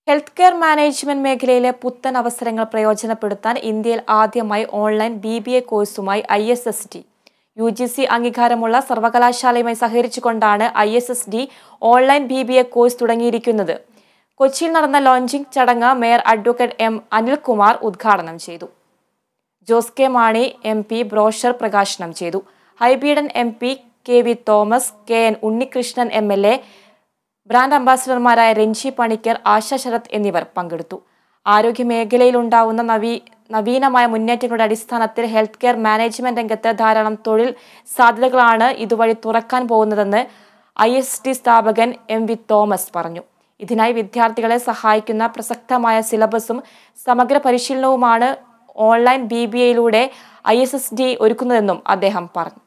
health care management മേഖലയിലെ പുത്തൻ അവസരങ്ങൾ പ്രയോജനപ്പെടുത്താൻ ഇന്ത്യയിൽ ആദ്യമായി ഓൺലൈൻ ബി ബി എ കോഴ്സുമായി I S S D U G C അംഗീകാരമുള്ള സർവകലാശാലയുമായി സഹകരിച്ചുകൊണ്ടാണ് I S S D online B B A course തുടങ്ങിയിരിക്കുന്നത് കൊച്ചിയിൽ നടന്ന ലോഞ്ചിംഗ് ചടങ്ങ് മേയർ അഡ്വക്കേറ്റ് എം അനിൽകുമാർ ഉദ്ഘാടനം ചെയ്തു Jose K Mani M P brochure പ്രകാശനം ചെയ്തു Hibi Eden M P K V Thomas K N Unnikrishnan M L A brand അംബാസിഡർമാരായ രഞ്ജി പണിക്കർ ആശ ശരത് എന്നിവർ പങ്കെടുത്തു ആരോഗ്യ മേഖലയിലുണ്ടാവുന്ന നവീ നവീനമായ മുന്നേറ്റങ്ങളുടെ അടിസ്ഥാനത്തിൽ ഹെൽത്ത് കെയർ മാനേജ്മെന്റ് രംഗത്ത് ധാരാളം തൊഴിൽ സാധ്യതകളാണ് ഇതുവഴി തുറക്കാൻ പോകുന്നതെന്ന് ഐ എസ് ടി സ്ഥാപകൻ എം വി തോമസ് പറഞ്ഞു ഇതിനായി വിദ്യാർത്ഥികളെ സഹായിക്കുന്ന പ്രസക്തമായ സിലബസും സമഗ്ര പരിശീലനവുമാണ് ഓൺലൈൻ ബി ബി എയിലൂടെ ഐ എസ് എസ് ഡി ഒരുക്കുന്നതെന്നും അദ്ദേഹം പറഞ്ഞു